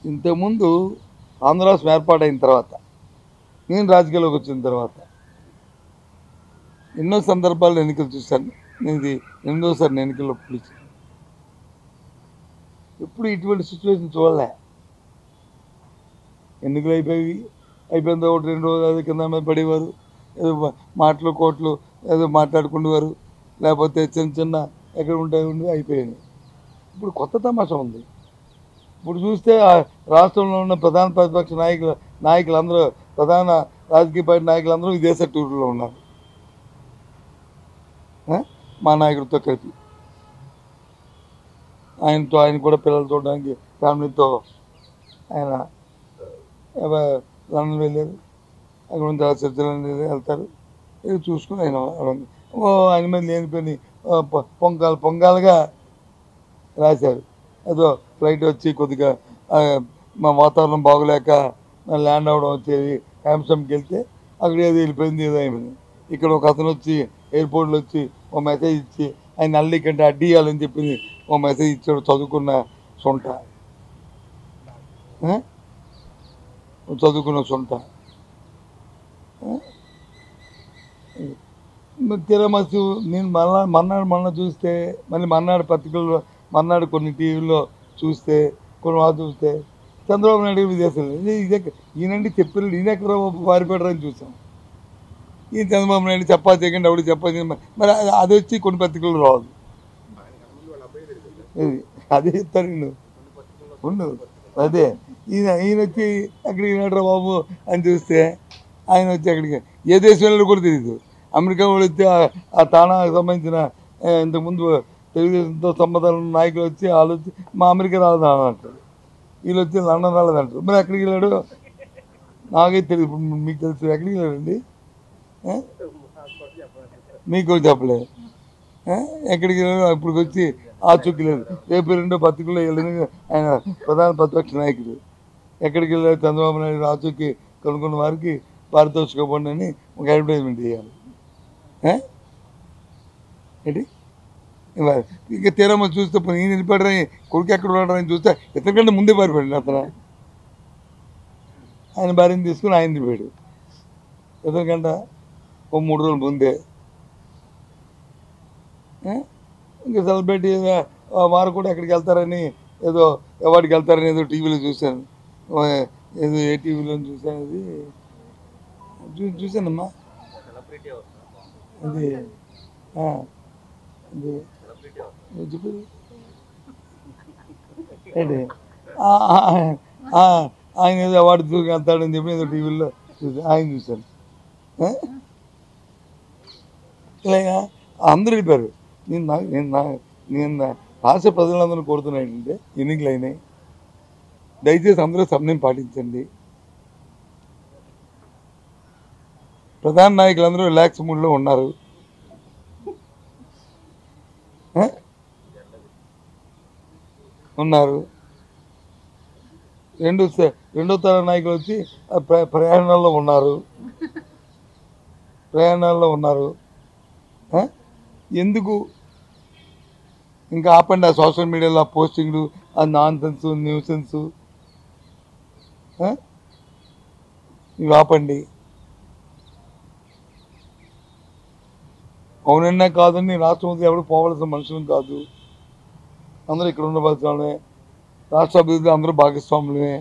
ఇంతకుముందు ఆంధ్ర రాష్ట్రం ఏర్పాటైన తర్వాత నేను రాజకీయాల్లోకి వచ్చిన తర్వాత ఎన్నో సందర్భాల్లో ఎన్నికలు చూశాను నేను ఇది ఎనిమిదోసారి నేను ఎన్నికల్లో పిలిచాను ఎప్పుడు ఇటువంటి సిచ్యువేషన్ చూడలే ఎన్నికలు అయిపోయి అయిపోయిన తర్వాత రెండు రోజులు అది కింద మీద పడేవారు ఏదో మా- మాటలు కోట్లు ఏదో మాట్లాడుకునేవారు లేకపోతే చిన్న చిన్న ఎక్కడ ఉంటాయి ఉండి అయిపోయాయి ఇప్పుడు కొత్త తమాషా ఉంది ఇప్పుడు చూస్తే ఆ రాష్ట్రంలో ఉన్న ప్రధాన ప్రతిపక్ష నాయకులు నాయకులందరూ ప్రధాన రాజకీయ పార్టీ నాయకులందరూ విదేశ టూర్లో ఉన్నారు ఆ? మా నాయకుడితో కలిపి ఆయనతో ఆయన కూడా పిల్లలు చూడడానికి ఫ్యామిలీతో ఆయన ఎవ- లండన్ వెళ్ళారు అక్కడ నుంచి తర్వాత స్విట్జర్లాండ్ వెళ్ళి వెళ్తారు ఇది చూసుకుని ఆయన రావడం. ఓ ఆయన మీద లేనిపోయి పొంగాలు పొంగాలుగా రాశారు ఏదో ఫ్లైట్ వచ్చి కొద్దిగా ఆ, మా వాతావరణం బాగోలేక నా ల్యాండ్ అవ్వడం వచ్చేది హ్యామ్సమ్కి వెళ్తే అక్కడ ఏదో వెళ్ళిపోయింది ఏదో అయిపోయింది ఇక్కడ ఒక అతను వచ్చి ఎయిర్పోర్ట్లో వచ్చి ఓ మెసేజ్ ఇచ్చి ఆయన అల్లి కంటే అడ్డియాలని చెప్పి ఓ మెసేజ్ ఇచ్చాడు చదువుకున్న సొంట ఆ? చదువుకున్న సొంట ఆ? తిరమసు నేను మళ్ళా మన్నాడు మొన్న చూస్తే మళ్ళీ మన్నాడు పత్రికల్లో మన్నాడు కొన్ని టీవీల్లో చూస్తే కొన్ని వాళ్ళు చూస్తే చంద్రబాబు నాయుడు విదేశాలు ఇది ఇదే ఈయనండి చెప్పారు ఈయన ఎక్కడ పారిపోయారని చూసాం ఈ చంద్రబాబు నాయుడు చెప్పా చేయకండి అప్పుడు చెప్పా చేయకండి. మరి అది- అది వచ్చి కొన్ని పత్రికలు రావాలి ఇది అదే చెప్తాను నేను ఉండు అదే ఈయన ఈయన వచ్చి అక్కడికి వెళ్ళాడు బాబు అని చూస్తే ఆయన వచ్చి అక్కడికి ఏ దేశం వెళ్ళాడో కూడా తెలియదు అమెరికా వాళ్ళు వచ్చి ఆ- ఆ తానాకు సంబంధించిన ఆ, ఇంతకుముందు తెలుగుదేశంతో సంబంధాలు ఉన్న నాయకులు వచ్చి వాళ్ళు వచ్చి మా అమెరికా రాలేదు అని అంటారు వీళ్ళు వచ్చి లండన్ రాలేదు అంటారు మరి ఎక్కడికి వెళ్ళాడు నాకే తెలియదు ఇప్పుడు మీకు తెలుసు ఎక్కడికి వెళ్ళాడండి ఆ? మీకు కూడా చెప్పలేదు ఆ? ఎక్కడికి వెళ్ళాడు ఇప్పుడు వచ్చి ఆ చుక్కి లేదు రేపు రెండో పత్రికలో వెళ్ళిన ఆయన ప్రధాన ప్రతిపక్ష నాయకుడు ఎక్కడికి వెళ్ళారు చంద్రబాబు నాయుడు ఆచూకీ కొనుక్కున్న వారికి పారితోషిక ఇవ్వండి అని ఒక అడ్వర్టైజ్మెంట్ చేయాలి ఆ? ఏంటి ఇవ్వాలి. ఇక తీరమ్మ చూస్తే పోనీ ఈయన వెళ్ళిపోయాడని కొడుకు ఎక్కడ ఉన్నాడని చూస్తే ఇతనికంటే ముందే పారిపోయాడు అతను ఆయన భార్యను తీసుకుని ఆయన వెళ్ళిపోయాడు ఇతనికంట ఓ మూడు రోజుల ముందే ఆ? ఇంకా సెలబ్రిటీ వారు కూడా ఎక్కడికి వెళ్తారని ఏదో ఎవరికి వెళ్తారని ఏదో టీవీలో చూశాను ఓ, ఏదో ఏ టీవీలో చూశాను అది చూ చూశానమ్మా అది ఆ, అది ఏదో చెప్పు ఏంటి ఆ, ఆ, ఆ, ఆయన ఏదో అవార్డు చూసి వెళ్తాడని చెప్పి ఏదో టీవీలో చూసాను ఆయన చూశాను ఆ? ఇలాగా అందరూ వెళ్ళిపోయారు నేను నా- నేను నా- నేను నా రాష్ట్ర ప్రజలందరూ కోరుతున్నా ఏంటంటే ఎన్నికలు అయినాయి దయచేసి అందరూ సమయం పాటించండి ప్రధాన నాయకులందరూ రిలాక్స్ మూడ్లో ఉన్నారు ఆ? ఉన్నారు రెండు స- రెండో తర నాయకులు వచ్చి ఆ ప్ర- ప్రయాణాల్లో ఉన్నారు ప్రయాణాల్లో ఉన్నారు ఆ? ఎందుకు ఇంకా ఆపండి ఆ సోషల్ మీడియాలో ఆ పోస్టింగ్లు ఆ నాన్ సెన్స్ న్యూసెన్స్ ఇవి ఆపండి అవునన్నా కాదని రాష్ట్రం వదిలి ఎవరు పోవలసిన మనుషులం కాదు అందరూ ఇక్కడ ఉండవలసిన వాళ్ళే రాష్ట్ర అభివృద్ధి అందరూ భాగస్వాములమే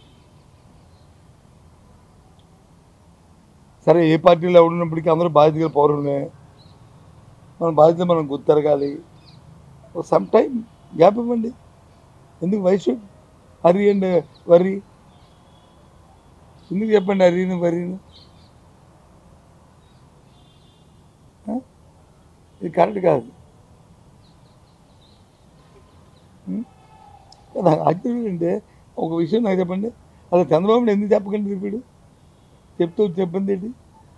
సరే ఏ పార్టీలో ఎవడున్నప్పటికీ అందరూ బాధ్యత గల పౌరులే మన బాధ్యత మనం గుర్తెరగాలి సమ్ టైం గ్యాప్ ఇవ్వండి ఎందుకు వయసు హరి అండ్ వరి ఎందుకు చెప్పండి హరిని వరిని ఆ? ఇది కరెక్ట్ కాదు ఉం? కదా యాక్చువల్గా అంటే ఒక విషయం నాకు చెప్పండి అసలు చంద్రబాబు నాయుడు ఎందుకు చెప్పకండి ఇప్పుడు చెప్తూ చెప్పింది ఏంటి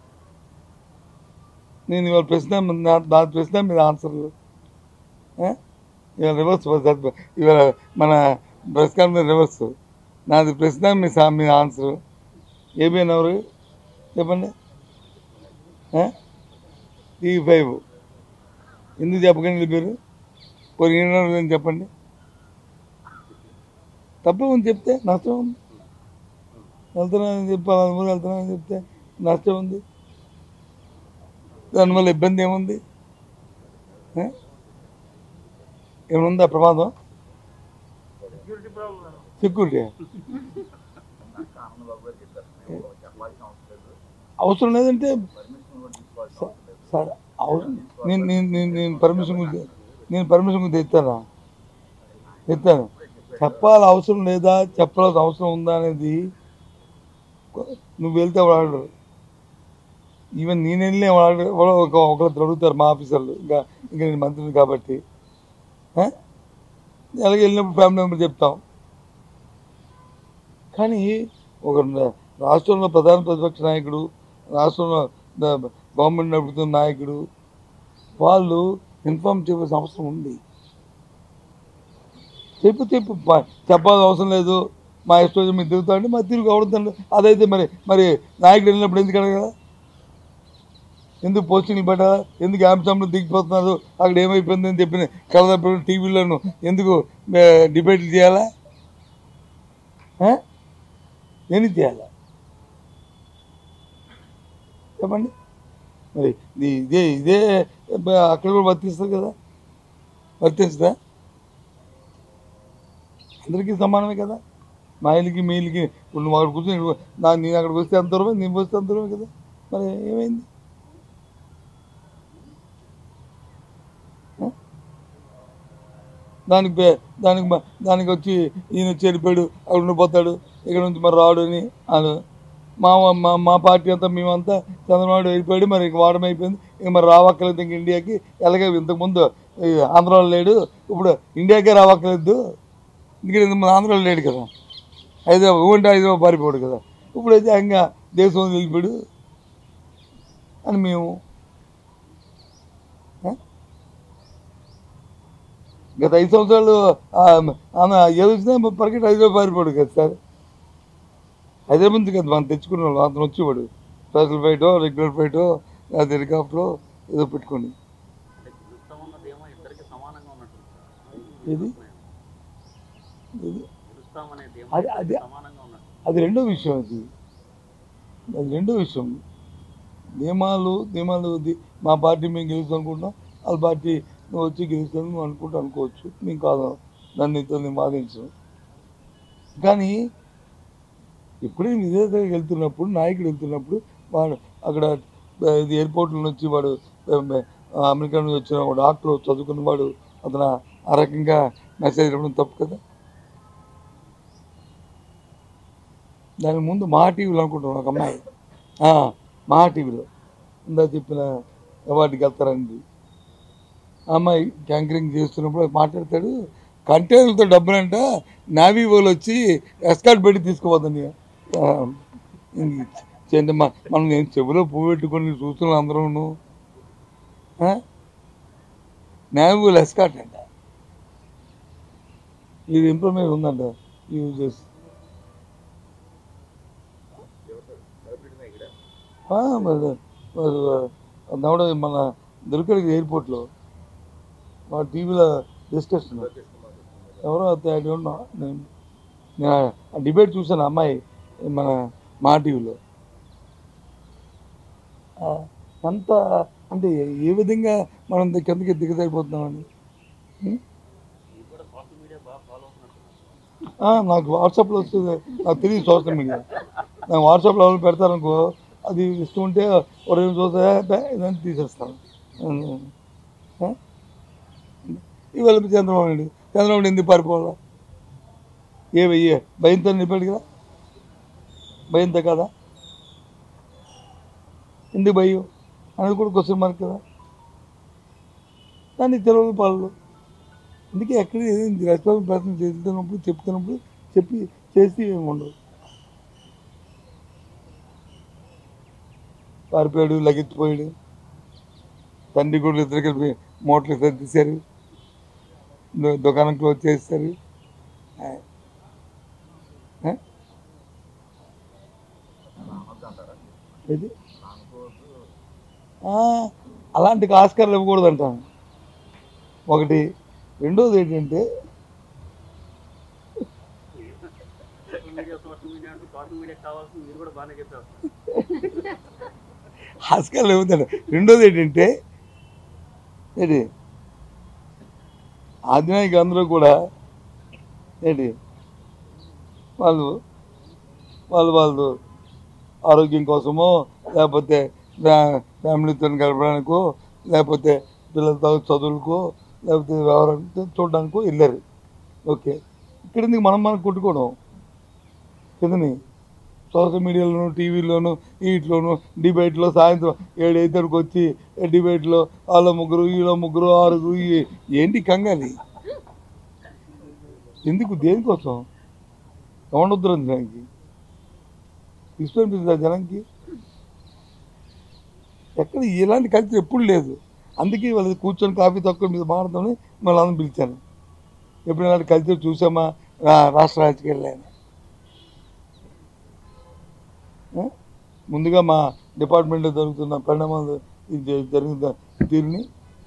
నేను ఇవాళ ప్రశ్న నా- నా ప్రశ్న మీద ఆన్సర్లు ఆ? ఇవాళ రివర్స్ పద్ధతి. ఇవాళ మన ప్రెస్ కాన్ఫరెన్స్ రివర్స్ నాది ప్రశ్న మీ సా మీ ఆన్సర్ ఏమైనా ఎవరు చెప్పండి టీ ఫైవ్ ఎందుకు చెప్పకండి వెళ్ళిపోయారు కొన్ని ఏమన్నారు చెప్పండి తప్పే ఉంది చెప్తే నష్టం ఉంది వెళ్తున్నానని చెప్పి పలానా ఊరు వెళ్తున్నానని చెప్తే నష్టం ఉంది దానివల్ల ఇబ్బంది ఏముంది ఏ? ఏమనుందా ప్రమాదం సెక్యూరిటీ అవసరం లేదంటే స- సార్ అవసరం నేను నేను నేను నేను పర్మిషన్ గురించి నేను పర్మిషన్ గురించి తెస్తానా తెస్తాను చెప్పాలి అవసరం లేదా చెప్పాల్సిన అవసరం ఉందా అనేది కొ- నువ్వు వెళ్తే వాడు ఈవెన్ నేను వెళ్ళి వాడు వాడు ఒక ఒకరు అడుగుతారు మా ఆఫీసర్లు ఇంకా ఇంకా నేను మంత్రిని కాబట్టి ఆ? అలాగే వెళ్ళినప్పుడు ఫ్యామిలీ మెంబర్ చెప్తాం కానీ ఒక రాష్ట్రంలో ప్రధాన ప్రతిపక్ష నాయకుడు రాష్ట్రంలో ద- గవర్నమెంట్ నడుపుతున్న నాయకుడు వాళ్ళు ఇన్ఫార్మ్ చేయవలసిన అవసరం ఉంది చెప్పు చెప్పు ప- చెప్పాల్సిన అవసరం లేదు మా ఇష్టం మీరు తిరుగుతా అంటే మరి తిరుగు అవడుతుంది అదైతే మరి మరి నాయకుడు వెళ్ళినప్పుడు ఎందుకు అడగదా ఎందుకు పోస్టింగ్లు పెట్టా ఎందుకు ఆంసంలో దిగిపోతున్నారు అక్కడ ఏమైపోయింది అని చెప్పిన కలదప్పుడు టీవీలోను ఎందుకు డిబేట్లు చేయాలా ఆ? దేనికి చేయాలా చెప్పండి మరి ఇది ఇదే ఇదే బ- అక్కడ కూడా వర్తిస్తుంది కదా వర్తిస్తుందా అందరికీ సమానమే కదా మా ఇల్లుకి మీ ఇల్లుకి ఇప్పుడు నువ్వు అక్కడ కూర్చొని ఇక్కడ నా నేను అక్కడికి వస్తే అంత దూరమే నేను వస్తే అంత దూరమే కదా మరి ఏమైంది ఆ? దానికి పే- దానికి మ- దానికి వచ్చి ఈయన చెడిపోయాడు అక్కడ ఉండిపోతాడు ఇక్కడ నుంచి మరి రాడు అని వాళ్ళు మా మా మా పార్టీ అంతా మేమంతా చంద్రబాబు వెళ్ళిపోయాడు మరి ఇంక వాడడం అయిపోయింది ఇంక మరి రావక్కర్లేదు ఇంక ఇండియాకి ఎలాగే ఇంతకుముందు ఈ ఆంధ్రాలో లేడు ఇప్పుడు ఇండియాకే రావక్కర్లేదు ఎందుకంటే ఇంతకుముందు ఆంధ్రాలో లేడు కదా హైదరాబాద్ ఊంటే హైదరాబాద్ పారిపోడు కదా ఇప్పుడైతే ఇంకా దేశం వదిలి వెళ్ళిపోయాడు అని మేము ఆ? గత ఐదు సంవత్సరాలు ఆ, ఆమె ఏది వచ్చినా పరిగెట్ హైదరాబాద్ పారిపోడు కదా సార్ హైదరాబాద్ నుంచి కదా మనం తెచ్చుకున్న వాళ్ళు అతను వచ్చేవాడు స్పెషల్ ఫ్లైటో రెగ్యులర్ ఫ్లైటో లేదా హెలికాప్టరో ఏదో పెట్టుకోండి అంటే గెలుస్తామన్నదేమో ఇద్దరికి సమానంగా ఉన్నట్టు ఏది ఏది గెలుస్తామనేదేమో అది- అది- ఇద్దరికి సమానంగా ఉన్నట్టు అది రెండో విషయం అది అది రెండో విషయం నియమాలు నియమాలు ది- మా పార్టీ మేము గెలుస్తాం అనుకుంటాం వాళ్ళ పార్టీ నువ్వు వచ్చి గెలుస్తాను నువ్వు అనుకుంటా అనుకోవచ్చు మేము కాదు నన్ను ఇతను నేను వాదించను కానీ ఎప్పుడైనా విదేశాలకు వెళ్తున్నప్పుడు నాయకుడు వెళ్తున్నప్పుడు వాడు అక్కడ ఆ, ఇది ఎయిర్పోర్ట్లో వచ్చి వాడు ఆ, అమెరికా నుంచి వచ్చిన ఒక డాక్టర్ చదువుకున్న వాడు అతను ఆ రకంగా మెసేజ్ ఇవ్వడం తప్పు కదా దాని ముందు మా టీవీలో అనుకుంటున్నాను ఒక అమ్మాయి ఆ, మా టీవీలో ఇందా చెప్పిన అవార్డుకి వెళ్తారండి ఆ అమ్మాయి క్యాంకరింగ్ చేస్తున్నప్పుడు మాట్లాడతాడు కంటైనర్లతో డబ్బులంట నావీ వాళ్ళు వచ్చి ఎస్కాట్ పెట్టి తీసుకుపోతుంది ఆ, ఇంక చేయండి మా- మనం నేను చెవిలో పువ్వు పెట్టుకొని చూస్తున్నాం అందరూ నావీ వాళ్ళు ఎస్కాట్ అంట ఇది ఇంప్రూవ్మెంట్ ఉందంట యూజ్ చేసి ఆ, మరి మరి నవడ మన దొరికాడు ఎయిర్పోర్ట్లో మా టీవీలో డిస్కషన్ ఎవరో ఐ డోంట్ నో నేను నేను ఆ డిబేట్ చూసాను ఆ అమ్మాయి మన మా టీవీలో ఆ, అంత అంటే ఏ విధంగా మనం కిందకి దిగజారిపోతున్నామని ఉం? మీరు కూడా సోషల్ మీడియా బాగా ఫాలో అవుతున్నట్టున్నారు ఆ, నాకు వాట్సాప్లో వస్తుంది నాకు తెలియదు సోషల్ మీడియా నాకు వాట్సాప్లో ఎవరు పెడతారనుకో అది ఇష్టం ఉంటే ఒక రెండు చూస్తే బే, ఇదని తీసేస్తాను ఆ? ఇవాళ చంద్రబాబు నాయుడు చంద్రబాబు నాయుడు ఎందుకు పారిపోవాలా ఏ వెయ్యి భయంతో నింపాడు కదా భయంతో కదా ఎందుకు భయం అనేది కూడా క్వశ్చన్ మార్క్ కదా దాన్ని తెలియదు పాలు అందుకే ఎక్కడ రెస్పాన్స్ ప్రశ్న చేస్తున్నప్పుడు చెప్తున్నప్పుడు చెప్పి చేసి ఏమి ఉండదు పారిపోయాడు లగెత్తిపోయాడు తండ్రి కూడా ఇద్దరు కలిపి మోటార్లు సర్దిశారు దు- దుకాణం క్లోజ్ చేస్తారు ఆ. ఆ? ఏది ఆ, అలాంటి ఆస్కార్లు ఇవ్వకూడదు అంటాను ఒకటి రెండోది ఏంటంటే మీడియా సోషల్ మీడియా అంటూ సోషల్ మీడియా కావాల్సింది మీరు కూడా బాగానే చెప్పారు హాస్కాలు ఏమవుతాడు రెండోది ఏంటంటే ఏంటి ఆదినాయక అందరూ కూడా ఏంటి వాళ్ళు వాళ్ళు వాళ్ళు ఆరోగ్యం కోసమో లేకపోతే ఫ్యా- ఫ్యామిలీతో గడపడానికో లేకపోతే పిల్లలతో చదువులకో లేకపోతే వ్యవహారానికి చూడడానికో వెళ్ళారు ఓకే ఇక్కడ ఎందుకు మనం మనం కొట్టుకోవడం కదని సోషల్ మీడియాలోను టీవీలోను వీటిలోను డిబేట్లో సాయంత్రం ఏడు ఐదుకి వచ్చి డిబేట్లో వాళ్ళ ముగ్గురు వీళ్ళ ముగ్గురు ఆరుగురు ఈ- ఏంటి కంగాలి ఎందుకు దేనికోసం ఎవడొద్దురం జనానికి ఇష్టం జనానికి ఎక్కడ ఇలాంటి కల్చర్ ఎప్పుడు లేదు అందుకే వాళ్ళు కూర్చొని కాఫీ తక్కువ మీద మాట్లాడుతామని మళ్ళీ అందరం పిలిచాను ఎప్పుడు ఇలాంటి కల్చర్ చూసామా రా- రాష్ట్ర రాజకీయాల్లో ఆ? ముందుగా మా డిపార్ట్మెంట్లో జరుగుతున్న పరిణామాలు ఇది జరిగిన తీరుని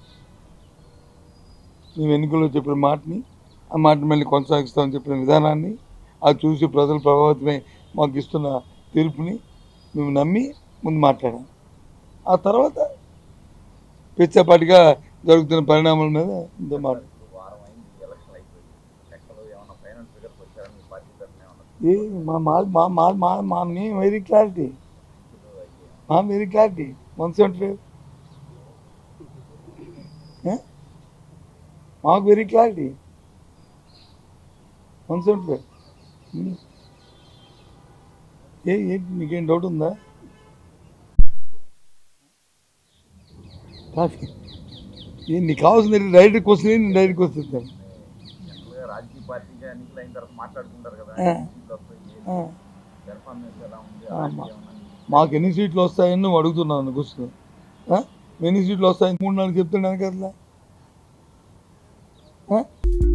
మేము ఎన్నికల్లో చెప్పిన మాటని ఆ మాట మళ్ళీ కొనసాగిస్తామని చెప్పిన విధానాన్ని అది చూసి ప్రజలు ప్రభావితమై మాకు ఇస్తున్న తీర్పుని మేము నమ్మి ముందు మాట్లాడాం ఆ తర్వాత పిచ్చపాటిగా జరుగుతున్న పరిణామాల మీద ఇంత మాట వారం అయింది ఎలక్షన్ అయిపోయి లెక్కలు ఏమన్నా ఫైనాన్స్ ఫిగర్స్ వచ్చారని మీ పార్టీ తరఫున ఏమన్నా ఏ మా మా మా మా మా మా మీ వెరీ క్లారిటీ మా very clarity one seventy five మాకు very clarity one seventy five ఏ ఏంటి నీకేం డౌట్ ఉందా కాదు ఏ నీకు కావాల్సింది డైరెక్ట్ క్వశ్చన్ నేను డైరెక్ట్ క్వశ్చన్ ఇస్తాను జనరల్గా రాజకీయ పార్టీగా ఎన్నికలు అయిన తర్వాత మాట్లాడుకుంటారు కదా ఆ. సీట్లు వస్తాయి ఆ. పెర్ఫార్మెన్స్ ఎలా ఉంది ఆ, అలాంటివి మా- ఏమన్నా మాకు ఎన్ని సీట్లు వస్తాయని నువ్వు అడుగుతున్నాను క్వశ్చన్ ఎన్ని సీట్లు వస్తాయని మూడు నాలుగు చెప్తున్నాను కదా